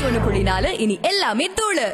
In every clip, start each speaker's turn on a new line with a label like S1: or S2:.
S1: ஒண்ணு புள்ளி நாலு இனி எல்லாமே தூளு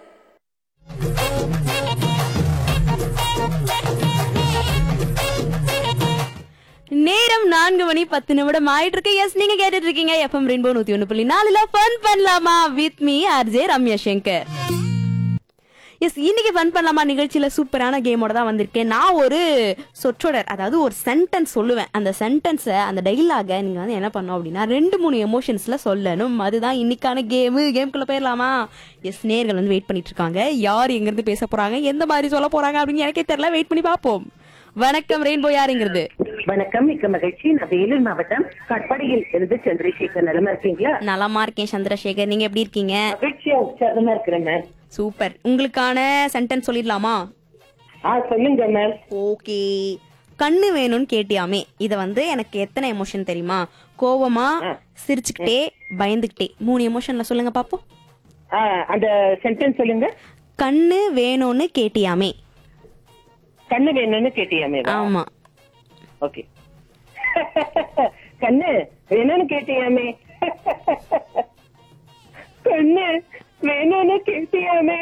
S2: நேரம் நான்கு மணி பத்து நிமிடம் ஆயிட்டு இருக்கு எஸ் நீங்க கேட்டுட்டு இருக்கீங்க எஃப்எம் ரெயின்போ நூத்தி ஒண்ணு புள்ளி நாலுல ஃபன் பண்ணலாமா with me RJ Ramya Shankar yes இன்னைக்கு ஃபன் பண்ணலாமா நிகழ்ச்சியில சூப்பரான கேமோட தான் வந்திருக்கேன் நான் ஒரு சொற்றொடர் அதாவது ஒரு சென்டென்ஸ் சொல்லுவேன் அந்த சென்டென்ஸை அந்த டைலாக நீங்க வந்து என்ன பண்ணணும் அப்படின்னா ரெண்டு மூணு எமோஷன்ஸ்ல சொல்லணும் அதுதான் இன்னைக்கான கேமு கேம்குள்ள போயிடலாமா எஸ் நேர்கள் வந்து வெயிட் பண்ணிட்டு இருக்காங்க யார் எங்க இருந்து பேச போறாங்க எந்த மாதிரி சொல்ல போறாங்க அப்படின்னு எனக்கே தெரியல வெயிட் பண்ணி பார்ப்போம் வணக்கம் ரெயின்போ யாருங்கிறது
S3: வணக்கம் மிக்க மகிழ்ச்சி நான் வேலூர் மாவட்டம் கட்பாடியில் இருந்து சந்திரசேகர் நலமா இருக்கீங்களா
S2: நலமா இருக்கேன் சந்திரசேகர் நீங்க எப்படி இருக்கீங்க
S3: மகிழ்ச்சியா உற்சாகமா இருக்கிறேன் மேம்
S2: சூப்பர் உங்களுக்கான சென்டென்ஸ் சொல்லிடலாமா
S3: ஆ சொல்லுங்க மேம்
S2: ஓகே கண்ணு வேணும்னு கேட்டியாமே இத வந்து எனக்கு எத்தனை எமோஷன் தெரியுமா கோவமா சிரிச்சுக்கிட்டே பயந்துக்கிட்டே மூணு எமோஷன்ல சொல்லுங்க பாப்போம்
S3: ஆ, அந்த சென்டென்ஸ் சொல்லுங்க
S2: கண்ணு வேணும்னு கேட்டியாமே
S3: கண்ணு வேணும்னு கேட்டியாமே
S2: ஆமா
S3: ஓகே கண்ணு வேணும்னு கேட்டியாமே கண்ணு வேணும்னு கேட்டியாமே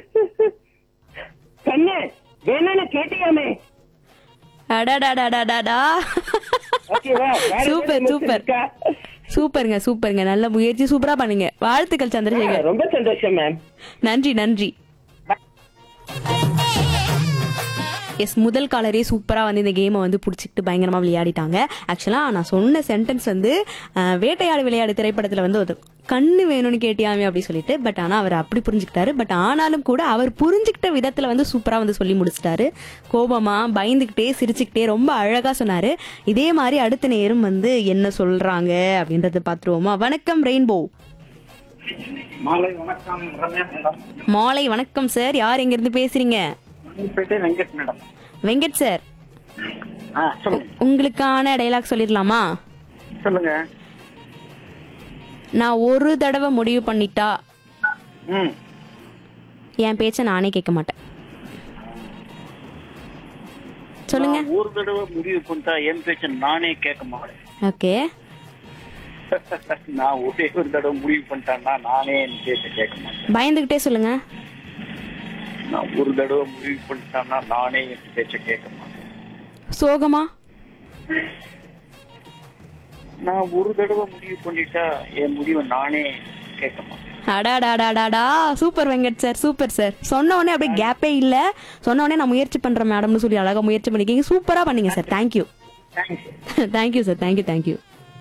S3: கண்ணு வேணும்னு கேட்டியாமே
S2: அடடடடடடா
S3: ஓகேவா வேற
S2: சூப்பர்
S3: ஏதாவது
S2: சூப்பர்
S3: இருக்கா?
S2: சூப்பருங்க சூப்பருங்க நல்ல முயற்சி சூப்பரா பண்ணுங்க வாழ்த்துக்கள் சந்திரசேகர்
S3: ரொம்ப சந்தோஷம் மேம்
S2: நன்றி நன்றி எஸ் முதல் காலரே சூப்பராக வந்து இந்த கேமை வந்து பிடிச்சிக்கிட்டு பயங்கரமாக விளையாடிட்டாங்க ஆக்சுவலாக நான் சொன்ன சென்டென்ஸ் வந்து அஹ், வேட்டையாடு விளையாடு திரைப்படத்தில் வந்து ஒரு கண்ணு வேணும்னு கேட்டியாமே அப்படி சொல்லிட்டு பட் ஆனால் அவர் அப்படி புரிஞ்சுக்கிட்டாரு பட் ஆனாலும் கூட அவர் புரிஞ்சுக்கிட்ட விதத்தில் வந்து சூப்பராக வந்து சொல்லி முடிச்சிட்டாரு கோபமா பயந்துக்கிட்டே சிரிச்சுக்கிட்டே ரொம்ப அழகாக சொன்னார் இதே மாதிரி அடுத்த நேரம் வந்து என்ன சொல்கிறாங்க அப்படின்றத பார்த்துருவோமா வணக்கம் ரெயின்போ
S4: மாலை வணக்கம் ரம்யா மேடம்
S2: மாலை வணக்கம் சார் யார் எங்கேருந்து பேசுறீங்க
S4: பேட்டை வெங்கட் மேடம்
S2: வெங்கட் சார்
S4: ஆ சொல்லுங்க
S2: உங்களுக்கான டைலாக் சொல்லிடலாமா
S4: சொல்லுங்க
S2: நான் ஒரு தடவை முடிவு பண்ணிட்டா
S4: ம்
S2: என் பேச்ச நானே கேட்க மாட்டேன் சொல்லுங்க
S4: நான் ஒரு தடவை முடிவு பண்ணிட்டா என் பேச்ச நானே கேட்க மாட்டேன்
S2: ஓகே
S4: நான் ஒரே ஒரு தடவை முடிவு பண்ணிட்டேன்னா நானே என் பேச்ச கேட்க மாட்டேன்
S2: பயந்துகிட்டே சொல்லுங்க
S4: நான் ஒரு தடவை முடிவு பண்ணிட்டேன்னா நானே என் பேச்ச கேட்க மாட்டேன்
S2: சோகமா
S4: நான் ஒரு தடவை முடிவு பண்ணிட்டா என் முடிவை நானே கேட்க மாட்டேன்
S2: அடாடாடாடாடா super Venkat sir super sir சொன்ன உடனே அப்படியே கேப்பே இல்ல சொன்ன உடனே நான் முயற்சி பண்றேன் மேடம்னு சொல்லி அழகா முயற்சி பண்ணிருக்கீங்க சூப்பரா பண்ணீங்க sir thank you
S4: thank you
S2: thank you sir thank you thank you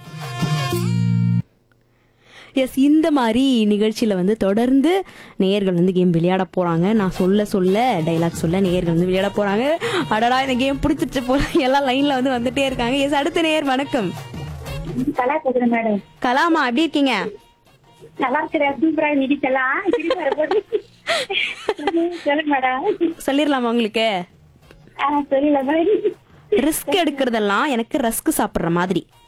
S2: yes இந்த மாதிரி நிகழ்ச்சியில வந்து தொடர்ந்து நேயர்கள் வந்து கேம் விளையாட போறாங்க நான் சொல்ல சொல்ல டைலாக் சொல்ல நேயர்கள் வந்து விளையாட போறாங்க அடடா இந்த கேம் பிடிச்சிட்டு போல எல்லாம் லைன்ல வந்து வந்துட்டே இருக்காங்க எஸ் அடுத்த நேயர் வணக்கம்
S5: கலா பேசுறேன் மேடம்
S2: கலாமா எப்படி இருக்கீங்க
S5: நல்லா இருக்கிறேன் சூப்பரா இடிக்கலாம் சொல்லுங்க மேடம்
S2: சொல்லிடலாமா உங்களுக்கு
S5: ஆ சொல்லல மேடம்
S2: ரிஸ்க் எடுக்கிறதெல்லாம் எனக்கு ரஸ்க் சாப்பிடுற மாதிரி